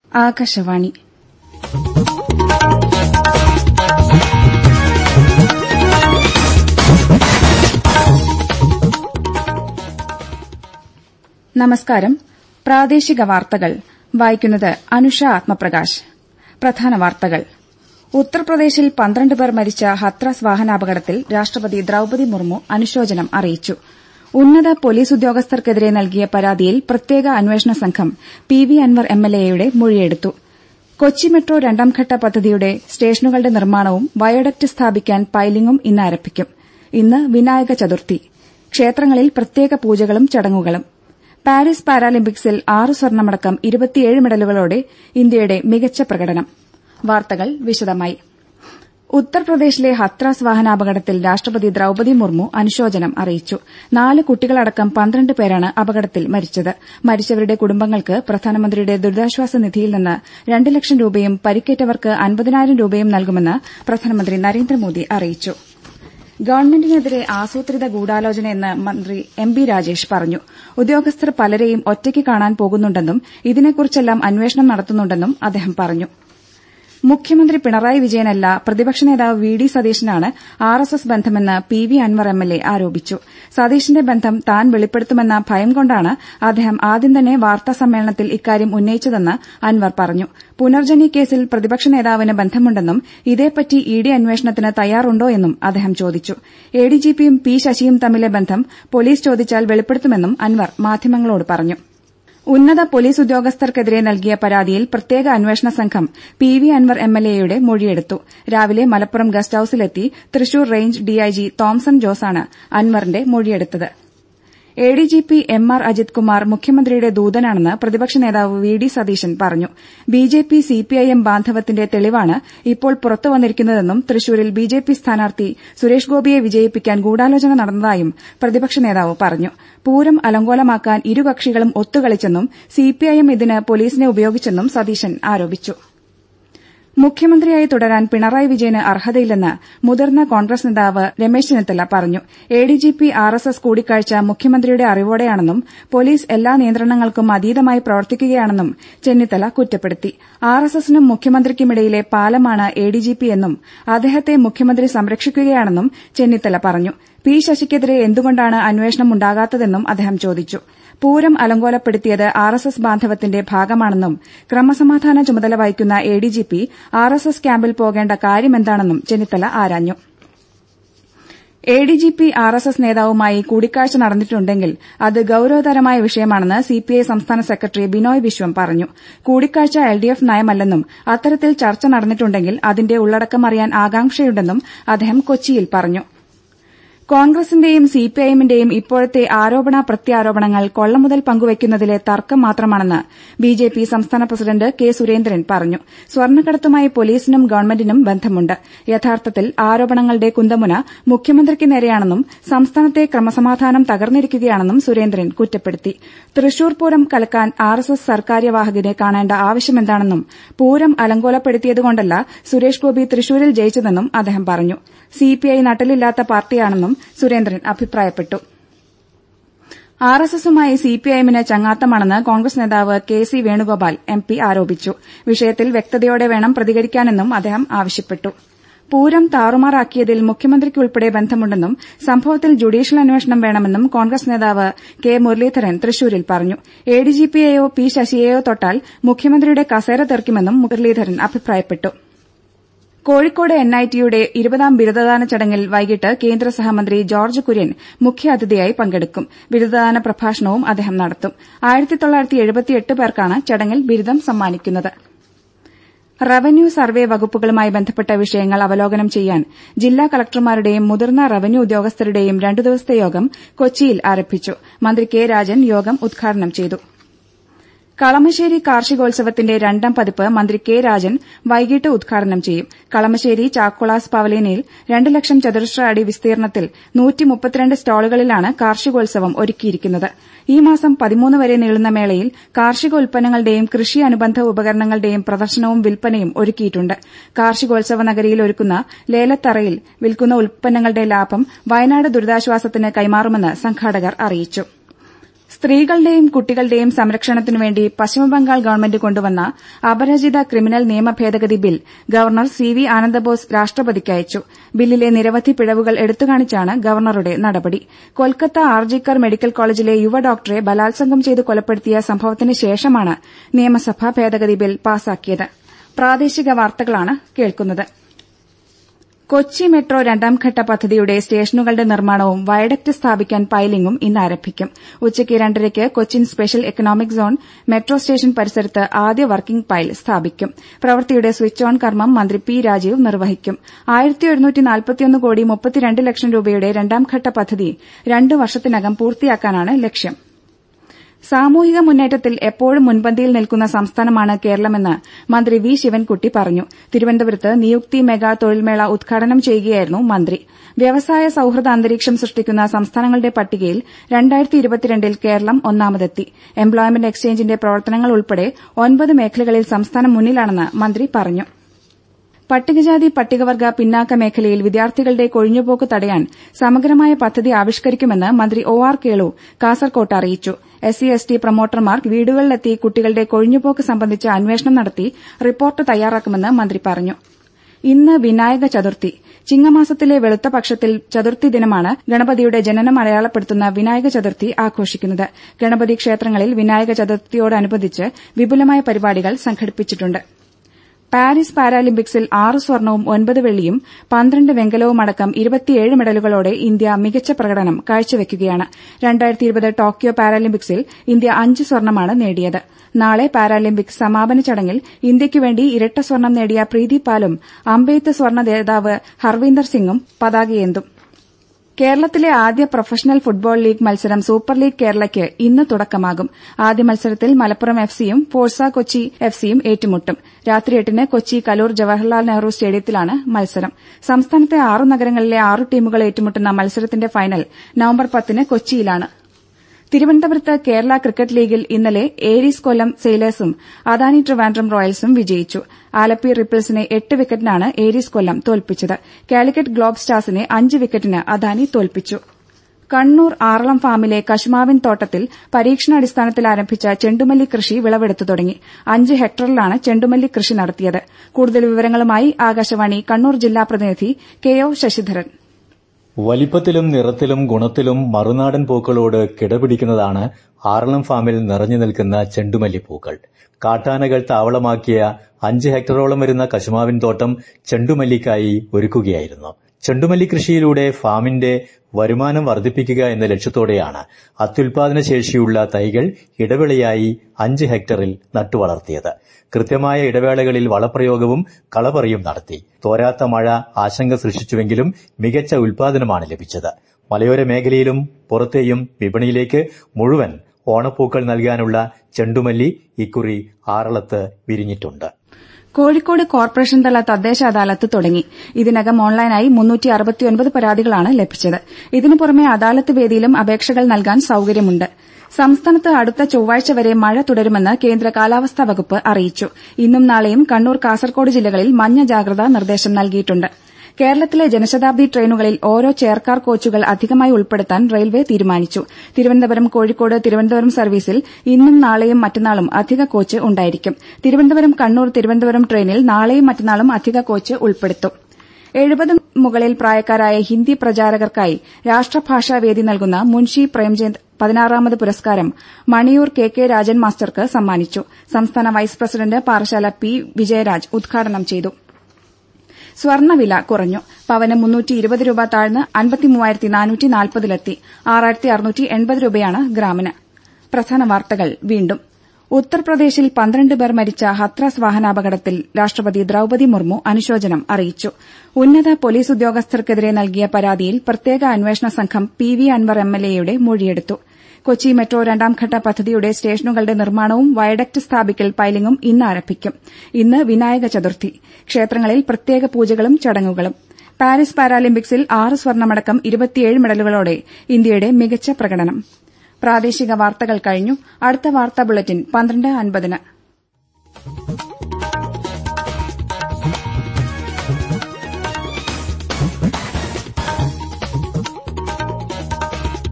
ആകാശവാണി നമസ്കാരം പ്രാദേശിക വാർത്തകൾ വായിക്കുന്നത് അനുഷ ആത്മപ്രകാശ് പ്രധാന വാർത്തകൾ ഉത്തർപ്രദേശിൽ പന്ത്രണ്ട് പേർ മരിച്ച ഹത്രാസ് വാഹനാപകടത്തിൽ രാഷ്ട്രപതി ദ്രൌപതി മുർമു അനുശോചനം അറിയിച്ചു ഉന്നത പോലീസ് ഉദ്യോഗസ്ഥർക്കെതിരെ നൽകിയ പരാതിയിൽ പ്രത്യേക അന്വേഷണ സംഘം പി വി അൻവർ എംഎൽഎയുടെ മൊഴിയെടുത്തു കൊച്ചി മെട്രോ രണ്ടാംഘട്ട പദ്ധതിയുടെ സ്റ്റേഷനുകളുടെ നിർമ്മാണവും വയോഡക്ട് സ്ഥാപിക്കാൻ പൈലിംഗും ഇന്ന് ആരംഭിക്കും ഇന്ന് വിനായക ചതുർത്ഥി ക്ഷേത്രങ്ങളിൽ പ്രത്യേക പൂജകളും ചടങ്ങുകളും പാരീസ് പാരാലിമ്പിക്സിൽ ആറ് സ്വർണമടക്കം ഇരുപത്തിയേഴ് മെഡലുകളോടെ ഇന്ത്യയുടെ മികച്ച പ്രകടനം വാർത്തകൾ വിശദമായി ഉത്തർപ്രദേശിലെ ഹത്രാസ് വാഹനാപകടത്തിൽ രാഷ്ട്രപതി ദ്രൌപതി മുർമു അനുശോചനം അറിയിച്ചു നാല് കുട്ടികളടക്കം പന്ത്രണ്ട് പേരാണ് അപകടത്തിൽ മരിച്ചത് മരിച്ചവരുടെ കുടുംബങ്ങൾക്ക് പ്രധാനമന്ത്രിയുടെ ദുരിതാശ്വാസ നിധിയിൽ നിന്ന് രണ്ട് ലക്ഷം രൂപയും പരിക്കേറ്റവർക്ക് അൻപതിനായിരം രൂപയും നൽകുമെന്ന് പ്രധാനമന്ത്രി നരേന്ദ്രമോദി അറിയിച്ചു ഗവൺമെന്റിനെതിരെ ആസൂത്രിത ഗൂഢാലോചനയെന്ന് മന്ത്രി എം ബി രാജേഷ് പറഞ്ഞു ഉദ്യോഗസ്ഥർ പലരെയും ഒറ്റയ്ക്ക് കാണാൻ പോകുന്നുണ്ടെന്നും ഇതിനെക്കുറിച്ചെല്ലാം അന്വേഷണം നടത്തുന്നുണ്ടെന്നും അദ്ദേഹം പറഞ്ഞു മുഖ്യമന്ത്രി പിണറായി വിജയനല്ല പ്രതിപക്ഷ നേതാവ് വി ഡി സതീശനാണ് ആർ എസ് എസ് ബന്ധമെന്ന് പി വി അൻവർ എംഎൽഎ ആരോപിച്ചു സതീശന്റെ ബന്ധം താൻ വെളിപ്പെടുത്തുമെന്ന ഭയം കൊണ്ടാണ് അദ്ദേഹം ആദ്യം തന്നെ വാർത്താസമ്മേളനത്തിൽ ഇക്കാര്യം ഉന്നയിച്ചതെന്ന് അൻവർ പറഞ്ഞു പുനർജനി കേസിൽ പ്രതിപക്ഷ നേതാവിന് ബന്ധമുണ്ടെന്നും ഇതേപ്പറ്റി ഇ ഡി അന്വേഷണത്തിന് തയ്യാറുണ്ടോ എന്നും അദ്ദേഹം ചോദിച്ചു എഡിജിപിയും പി ശശിയും തമ്മിലെ ബന്ധം പോലീസ് ചോദിച്ചാൽ വെളിപ്പെടുത്തുമെന്നും അൻവർ മാധ്യമങ്ങളോട് പറഞ്ഞു ഉന്നത പോലീസ് ഉദ്യോഗസ്ഥർക്കെതിരെ നൽകിയ പരാതിയിൽ പ്രത്യേക അന്വേഷണ സംഘം പി വി അൻവർ എംഎൽഎയുടെ മൊഴിയെടുത്തു രാവിലെ മലപ്പുറം ഗസ്റ്റ് ഹൌസിലെത്തി തൃശൂർ റേഞ്ച് ഡിഐജി തോംസൺ ജോസാണ് അൻവറിന്റെ മൊഴിയെടുത്തത് ADGP M R Ajith Kumar മുഖ്യമന്ത്രിയുടെ ദൂതനാണെന്ന് പ്രതിപക്ഷ നേതാവ് വി ഡി സതീശൻ പറഞ്ഞു ബിജെപി സിപിഐഎം ബാന്ധവത്തിന്റെ തെളിവാണ് ഇപ്പോൾ പുറത്തുവന്നിരിക്കുന്നതെന്നും തൃശൂരിൽ ബിജെപി സ്ഥാനാർത്ഥി സുരേഷ് ഗോപിയെ വിജയിപ്പിക്കാൻ ഗൂഢാലോചന നടന്നതായും പ്രതിപക്ഷ നേതാവ് പറഞ്ഞു പൂരം അലങ്കോലമാക്കാൻ ഇരുകക്ഷികളും ഒത്തുകളിച്ചെന്നും സിപിഐഎം ഇതിന് പോലീസിനെ ഉപയോഗിച്ചെന്നും സതീശൻ ആരോപിച്ചു മുഖ്യമന്ത്രിയായി തുടരാൻ പിണറായി വിജയന് അർഹതയില്ലെന്ന് മുതിർന്ന കോൺഗ്രസ് നേതാവ് രമേശ് ചെന്നിത്തല പറഞ്ഞു എഡിജിപി ആർ എസ് എസ് കൂടിക്കാഴ്ച മുഖ്യമന്ത്രിയുടെ അറിവോടെയാണെന്നും പോലീസ് എല്ലാ നിയന്ത്രണങ്ങൾക്കും അതീതമായി പ്രവർത്തിക്കുകയാണെന്നും ചെന്നിത്തല കുറ്റപ്പെടുത്തി ആർ എസ് എസിനും മുഖ്യമന്ത്രിക്കുമിടയിലെ പാലമാണ് എഡിജിപി എന്നും അദ്ദേഹത്തെ മുഖ്യമന്ത്രി സംരക്ഷിക്കുകയാണെന്നും ചെന്നിത്തല പറഞ്ഞു പി ശശിക്കെതിരെ എന്തുകൊണ്ടാണ് അന്വേഷണം ഉണ്ടാകാത്തതെന്നും അദ്ദേഹം ചോദിച്ചു പൂരം അലങ്കോലപ്പെടുത്തിയത് ആർ എസ് എസ് ബാന്ധവത്തിന്റെ ഭാഗമാണെന്നും ക്രമസമാധാന ചുമതല വഹിക്കുന്ന എഡിജിപി ആർ എസ് എസ് ക്യാമ്പിൽ പോകേണ്ട കാര്യമെന്താണെന്നും ചെന്നിത്തല ആരാഞ്ഞു എഡിജിപി ആർ എസ് എസ് നേതാവുമായി കൂടിക്കാഴ്ച നടന്നിട്ടുണ്ടെങ്കിൽ അത് ഗൌരവതരമായ വിഷയമാണെന്ന് സിപിഐ സംസ്ഥാന സെക്രട്ടറി ബിനോയ് വിശ്വം പറഞ്ഞു കൂടിക്കാഴ്ച എൽഡിഎഫ് നയമല്ലെന്നും അത്തരത്തിൽ ചർച്ച നടന്നിട്ടുണ്ടെങ്കിൽ അതിന്റെ ഉള്ളടക്കം അറിയാൻ ആകാംക്ഷയുണ്ടെന്നും അദ്ദേഹം കൊച്ചിയിൽ പറഞ്ഞു കോൺഗ്രസിന്റെയും സിപിഐഎമ്മിന്റെയും ഇപ്പോഴത്തെ ആരോപണ പ്രത്യാരോപണങ്ങൾ കൊള്ളമുതൽ പങ്കുവയ്ക്കുന്നതിലെ തർക്കം മാത്രമാണെന്ന് ബിജെപി സംസ്ഥാന പ്രസിഡന്റ് കെ സുരേന്ദ്രൻ പറഞ്ഞു സ്വർണ്ണക്കടത്തുമായി പോലീസിനും ഗവൺമെന്റിനും ബന്ധമുണ്ട് യഥാർത്ഥത്തിൽ ആരോപണങ്ങളുടെ കുന്തമുന മുഖ്യമന്ത്രിക്ക് നേരെയാണെന്നും സംസ്ഥാനത്തെ ക്രമസമാധാനം തകർന്നിരിക്കുകയാണെന്നും സുരേന്ദ്രൻ കുറ്റപ്പെടുത്തി തൃശൂർ പൂരം കലക്കാൻ ആർ എസ് എസ് സർക്കാര്യവാഹകനെ കാണേണ്ട ആവശ്യമെന്താണെന്നും പൂരം അലങ്കോലപ്പെടുത്തിയതുകൊണ്ടല്ല സുരേഷ് ഗോപി തൃശൂരിൽ ജയിച്ചതെന്നും അദ്ദേഹം പറഞ്ഞു സിപിഐ നട്ടലില്ലാത്ത പാർട്ടിയാണെന്നും സുരേന്ദ്രൻ അഭിപ്രായപ്പെട്ടു ആർ എസ് എസുമായി സിപിഐഎമ്മിന് ചങ്ങാത്തമാണെന്ന് കോൺഗ്രസ് നേതാവ് K C Venugopal M P ആരോപിച്ചു വിഷയത്തിൽ വ്യക്തതയോടെ വേണം പ്രതികരിക്കാനെന്നും അദ്ദേഹം ആവശ്യപ്പെട്ടു പൂരം താറുമാറാക്കിയതിൽ മുഖ്യമന്ത്രിക്കുൾപ്പെടെ ബന്ധമുണ്ടെന്നും സംഭവത്തിൽ ജുഡീഷ്യൽ അന്വേഷണം വേണമെന്നും കോൺഗ്രസ് നേതാവ് കെ മുരളീധരൻ തൃശൂരിൽ പറഞ്ഞു എഡിജിപിയെയോ പി ശശിയെയോ തൊട്ടാൽ മുഖ്യമന്ത്രിയുടെ കസേര തെറിക്കുമെന്നും മുരളീധരൻ അഭിപ്രായപ്പെട്ടു കോഴിക്കോട് എൻഐടിയുടെ ഇരുപതാം ബിരുദദാന ചടങ്ങിൽ വൈകിട്ട് കേന്ദ്ര സഹമന്ത്രി ജോർജ് കുര്യൻ മുഖ്യാതിഥിയായി പങ്കെടുക്കും ബിരുദദാന പ്രഭാഷണവും അദ്ദേഹം നടത്തും പേർക്കാണ് ചടങ്ങിൽ ബിരുദം സമ്മാനിക്കുന്നത് റവന്യൂ സർവേ വകുപ്പുകളുമായി ബന്ധപ്പെട്ട വിഷയങ്ങൾ അവലോകനം ചെയ്യാൻ ജില്ലാ കളക്ടർമാരുടെയും മുതിർന്ന റവന്യൂ ഉദ്യോഗസ്ഥരുടെയും രണ്ടു ദിവസത്തെ യോഗം കൊച്ചിയിൽ ആരംഭിച്ചു മന്ത്രി കെ രാജൻ യോഗം ഉദ്ഘാടനം ചെയ്തു കളമശ്ശേരി കാർഷികോത്സവത്തിന്റെ രണ്ടാം പതിപ്പ് മന്ത്രി കെ രാജൻ വൈകിട്ട് ഉദ്ഘാടനം ചെയ്യും കളമശ്ശേരി ചാക്കോളാസ് പവലിയനിൽ രണ്ട് ലക്ഷം ചതുരശ്ര അടി വിസ്തീർണത്തിൽ സ്റ്റാളുകളിലാണ് കാർഷികോത്സവം ഒരുക്കിയിരിക്കുന്നത് ഈ മാസം പതിമൂന്ന് വരെ നീളുന്ന മേളയിൽ കാർഷിക ഉൽപ്പന്നങ്ങളുടെയും കൃഷി അനുബന്ധ ഉപകരണങ്ങളുടെയും പ്രദർശനവും വിൽപ്പനയും ഒരുക്കിയിട്ടുണ്ട് കാർഷികോത്സവ നഗരിയിൽ ഒരുക്കുന്ന ലേലത്തറയിൽ വിൽക്കുന്ന ഉൽപ്പന്നങ്ങളുടെ ലാഭം വയനാട് ദുരിതാശ്വാസത്തിന് കൈമാറുമെന്ന് സംഘാടകർ അറിയിച്ചു സ്ത്രീകളുടെയും കുട്ടികളുടെയും സംരക്ഷണത്തിനുവേണ്ടി പശ്ചിമബംഗാൾ ഗവൺമെന്റ് കൊണ്ടുവന്ന അപരാജിത ക്രിമിനൽ നിയമ ഭേദഗതി bill governor C V Ananda Bose രാഷ്ട്രപതിക്ക് അയച്ചു ബില്ലിലെ നിരവധി പിഴവുകൾ എടുത്തുകാണിച്ചാണ് ഗവർണറുടെ നടപടി കൊൽക്കത്ത ആർജിക്കർ മെഡിക്കൽ കോളേജിലെ യുവ ഡോക്ടറെ ബലാത്സംഗം ചെയ്ത് കൊലപ്പെടുത്തിയ സംഭവത്തിന് ശേഷമാണ് നിയമസഭ ഭേദഗതി ബിൽ പാസാക്കിയത് പ്രാദേശിക വാർത്തകളാണ് കേൾക്കുന്നത് കൊച്ചി മെട്രോ രണ്ടാംഘട്ട പദ്ധതിയുടെ സ്റ്റേഷനുകളുടെ നിർമ്മാണവും വയഡക്ട് സ്ഥാപിക്കാൻ പൈലിംഗും ഇന്ന് ആരംഭിക്കും ഉച്ചയ്ക്ക് രണ്ടരയ്ക്ക് Cochin special economic zone metro station പരിസരത്ത് ആദ്യ വർക്കിംഗ് പൈൽ സ്ഥാപിക്കും പ്രവൃത്തിയുടെ സ്വിച്ച് ഓൺ കർമ്മം മന്ത്രി പി രാജീവ് നിർവഹിക്കും കോടി മുപ്പത്തിരണ്ട് ലക്ഷം രൂപയുടെ രണ്ടാംഘട്ട പദ്ധതി രണ്ട് വർഷത്തിനകം പൂർത്തിയാക്കാനാണ് ലക്ഷ്യം സാമൂഹിക മുന്നേറ്റത്തിൽ എപ്പോഴും മുൻപന്തിയിൽ നിൽക്കുന്ന സംസ്ഥാനമാണ് കേരളമെന്ന് മന്ത്രി വി ശിവൻകുട്ടി പറഞ്ഞു തിരുവനന്തപുരത്ത് നിയുക്തി മെഗാ തൊഴിൽമേള ഉദ്ഘാടനം ചെയ്യുകയായിരുന്നു മന്ത്രി വ്യവസായ സൌഹൃദ അന്തരീക്ഷം സൃഷ്ടിക്കുന്ന സംസ്ഥാനങ്ങളുടെ പട്ടികയിൽ ൽ കേരളം ഒന്നാമതെത്തി എംപ്ലോയ്മെന്റ് എക്സ്ചേഞ്ചിന്റെ പ്രവർത്തനങ്ങൾ ഉൾപ്പെടെ ഒൻപത് മേഖലകളിൽ സംസ്ഥാനം മുന്നിലാണെന്ന് മന്ത്രി പറഞ്ഞു പട്ടികജാതി പട്ടികവർഗ പിന്നാക്ക മേഖലയിൽ വിദ്യാർത്ഥികളുടെ കൊഴിഞ്ഞുപോക്ക് തടയാൻ സമഗ്രമായ പദ്ധതി ആവിഷ്കരിക്കുമെന്ന് മന്ത്രി ഒ ആർ കേളു കാസർകോട്ട് അറിയിച്ചു എസ് സി എസ് ടി പ്രൊമോട്ടർമാർ വീടുകളിലെത്തി കുട്ടികളുടെ കൊഴിഞ്ഞുപോക്ക് സംബന്ധിച്ച് അന്വേഷണം നടത്തി റിപ്പോർട്ട് തയ്യാറാക്കുമെന്ന് മന്ത്രി പറഞ്ഞു ഇന്ന് വിനായക ചതുർത്ഥി ചിങ്ങമാസത്തിലെ വെളുത്ത പക്ഷത്തിൽ ചതുർത്ഥി ദിനമാണ് ഗണപതിയുടെ ജനനം അടയാളപ്പെടുത്തുന്ന വിനായക ചതുർത്ഥി ആഘോഷിക്കുന്നത് ഗണപതി ക്ഷേത്രങ്ങളിൽ വിനായക ചതുർത്ഥിയോടനുബന്ധിച്ച് വിപുലമായ പരിപാടികൾ സംഘടിപ്പിച്ചിട്ടുണ്ട് പാരീസ് പാരാലിമ്പിക്സിൽ ആറ് സ്വർണവും ഒൻപത് വെള്ളിയും പന്ത്രണ്ട് വെങ്കലവുമടക്കം ഇരുപത്തിയേഴ് മെഡലുകളോടെ ഇന്ത്യ മികച്ച പ്രകടനം കാഴ്ചവെക്കുകയാണ് ടോക്കിയോ പാരാലിമ്പിക്സിൽ ഇന്ത്യ അഞ്ച് സ്വർണമാണ് നേടിയത് നാളെ പാരാലിമ്പിക്സ് സമാപന ചടങ്ങിൽ ഇന്ത്യയ്ക്കുവേണ്ടി ഇരട്ട സ്വർണം നേടിയ പ്രീതി പാലും അമ്പെയ്ത്ത് സ്വർണ ജേതാവ് ഹർവീന്ദർ സിംഗും പതാകയേന്തും കേരളത്തിലെ ആദ്യ പ്രൊഫഷണൽ ഫുട്ബോൾ ലീഗ് മത്സരം സൂപ്പർ ലീഗ് കേരളയ്ക്ക് ഇന്ന് തുടക്കമാകും ആദ്യ മത്സരത്തിൽ മലപ്പുറം എഫ് സിയും ഫോഴ്സ കൊച്ചി എഫ് സിയും ഏറ്റുമുട്ടും രാത്രി എട്ടിന് കൊച്ചി കലൂർ ജവഹർലാൽ നെഹ്റു സ്റ്റേഡിയത്തിലാണ് മത്സരം സംസ്ഥാനത്തെ ആറു നഗരങ്ങളിലെ ആറു ടീമുകൾ ഏറ്റുമുട്ടുന്ന മത്സരത്തിന്റെ ഫൈനൽ നവംബർ പത്തിന് കൊച്ചിയിലാണ് തിരുവനന്തപുരത്ത് കേരള ക്രിക്കറ്റ് ലീഗിൽ ഇന്നലെ ഏരീസ് കൊല്ലം സെയിലേഴ്സും അദാനി ട്രിവാൻഡ്രം റോയൽസും വിജയിച്ചു ആലപ്പി റിപ്പിൾസിനെ എട്ട് വിക്കറ്റിനാണ് ഏരീസ് കൊല്ലം തോൽപ്പിച്ചത് കാലിക്കറ്റ് ഗ്ലോബ് സ്റ്റാർസിനെ അഞ്ച് വിക്കറ്റിന് അദാനി തോൽപ്പിച്ചു കണ്ണൂർ ആറളം ഫാമിലെ കശുമാവിൻ തോട്ടത്തിൽ പരീക്ഷണാടിസ്ഥാനത്തിൽ ആരംഭിച്ച ചെണ്ടുമല്ലി കൃഷി വിളവെടുത്തു തുടങ്ങി അഞ്ച് ഹെക്ടറിലാണ് ചെണ്ടുമല്ലി കൃഷി നടത്തിയത് കൂടുതൽ വിവരങ്ങളുമായി ആകാശവാണി കണ്ണൂർ ജില്ലാ പ്രതിനിധി കെ ഒ ശശിധരൻ വലിപ്പത്തിലും നിറത്തിലും ഗുണത്തിലും മറുനാടൻ പൂക്കളോട് കിടപിടിക്കുന്നതാണ് ആറളം ഫാമിൽ നിറഞ്ഞു നിൽക്കുന്ന ചെണ്ടുമല്ലിപ്പൂക്കൾ കാട്ടാനകൾ താവളമാക്കിയ അഞ്ച് ഹെക്ടറോളം വരുന്ന കശുമാവിൻ തോട്ടം ചെണ്ടുമല്ലിക്കായി ഒരുക്കുകയായിരുന്നു ചെണ്ടുമല്ലി കൃഷിയിലൂടെ ഫാമിന്റെ വരുമാനം വർദ്ധിപ്പിക്കുക എന്ന ലക്ഷ്യത്തോടെയാണ് അത്യുൽപാദന ശേഷിയുള്ള തൈകൾ ഇടവിളയായി അഞ്ച് ഹെക്ടറിൽ നട്ടുവളർത്തിയത് കൃത്യമായ ഇടവേളകളിൽ വളപ്രയോഗവും കളപറിയും നടത്തി തോരാത്ത മഴ ആശങ്ക സൃഷ്ടിച്ചുവെങ്കിലും മികച്ച ഉൽപാദനമാണ് ലഭിച്ചത് മലയോര മേഖലയിലും പുറത്തെയും വിപണിയിലേക്ക് മുഴുവൻ ഓണപ്പൂക്കൾ നൽകാനുള്ള ചെണ്ടുമല്ലി ഇക്കുറി ആറളത്ത് വിരിഞ്ഞിട്ടുണ്ട് കോഴിക്കോട് കോർപ്പറേഷൻ തല തദ്ദേശ അദാലത്ത് തുടങ്ങി ഇതിനകം ഓൺലൈനായി പരാതികളാണ് ലഭിച്ചത് ഇതിനു പുറമെ അദാലത്ത് വേദിയിലും അപേക്ഷകൾ നൽകാൻ സൌകര്യമുണ്ട് സംസ്ഥാനത്ത് അടുത്ത ചൊവ്വാഴ്ച വരെ മഴ തുടരുമെന്ന് കേന്ദ്ര കാലാവസ്ഥാ വകുപ്പ് അറിയിച്ചു ഇന്നും നാളെയും കണ്ണൂർ കാസർകോട് ജില്ലകളിൽ മഞ്ഞ ജാഗ്രതാ നിർദ്ദേശം നൽകിയിട്ടുണ്ട് കേരളത്തിലെ ജനശതാബ്ദി ട്രെയിനുകളിൽ ഓരോ ചെയർകാർ കോച്ചുകൾ അധികമായി ഉൾപ്പെടുത്താൻ റെയിൽവേ തീരുമാനിച്ചു തിരുവനന്തപുരം കോഴിക്കോട് തിരുവനന്തപുരം സർവീസിൽ ഇന്നും നാളെയും മറ്റന്നാളും അധിക കോച്ച് ഉണ്ടായിരിക്കും തിരുവനന്തപുരം കണ്ണൂർ തിരുവനന്തപുരം ട്രെയിനിൽ നാളെയും മറ്റന്നാളും അധിക കോച്ച് ഉൾപ്പെടുത്തും എഴുപത് മുകളിൽ പ്രായക്കാരായ ഹിന്ദി പ്രചാരകർക്കായി രാഷ്ട്രഭാഷാവേദി നൽകുന്ന മുൻഷി പ്രേംചന്ദ് പതിനാറാമത് പുരസ്കാരം മണിയൂർ കെ കെ രാജൻ മാസ്റ്റർക്ക് സമ്മാനിച്ചു സംസ്ഥാന vice president Parassala P Vijayaraj ഉദ്ഘാടനം ചെയ്തു സ്വർണ്ണവില കുറഞ്ഞു പവന് മുന്നൂറ്റി ഇരുപത് രൂപ താഴ്ന്ന് അൻപത്തിമൂവായിരത്തി നാനൂറ്റി നാൽപ്പതിലെത്തി ആറായിരത്തി അറുന്നൂറ്റി എൺപത് രൂപയാണ് ഗ്രാമിന് പ്രധാന വാർത്തകൾ വീണ്ടും ഉത്തർപ്രദേശിൽ പന്ത്രണ്ട് പേർ മരിച്ച ഹത്രാസ് വാഹനാപകടത്തിൽ രാഷ്ട്രപതി ദ്രൌപതി മുർമു അനുശോചനം അറിയിച്ചു ഉന്നത പോലീസ് ഉദ്യോഗസ്ഥർക്കെതിരെ നൽകിയ പരാതിയിൽ പ്രത്യേക അന്വേഷണ സംഘം പി വി അൻവർ എംഎൽഎയുടെ മൊഴിയെടുത്തു കൊച്ചി മെട്രോ രണ്ടാംഘട്ട പദ്ധതിയുടെ സ്റ്റേഷനുകളുടെ നിർമ്മാണവും വയഡക്ട് സ്ഥാപിക്കൽ പൈലിംഗും ഇന്ന് ആരംഭിക്കും ഇന്ന് വിനായക ചതുർത്ഥി ക്ഷേത്രങ്ങളിൽ പ്രത്യേക പൂജകളും ചടങ്ങുകളും പാരീസ് പാരാലിമ്പിക്സിൽ ആറ് സ്വർണമടക്കം ഇരുപത്തിയേഴ് മെഡലുകളോടെ ഇന്ത്യയുടെ മികച്ച പ്രകടനം പ്രാദേശിക വാർത്തകൾ കഴിഞ്ഞു അടുത്ത വാർത്താ ബുള്ളറ്റിൻ പന്ത്രണ്ട് അൻപതിന്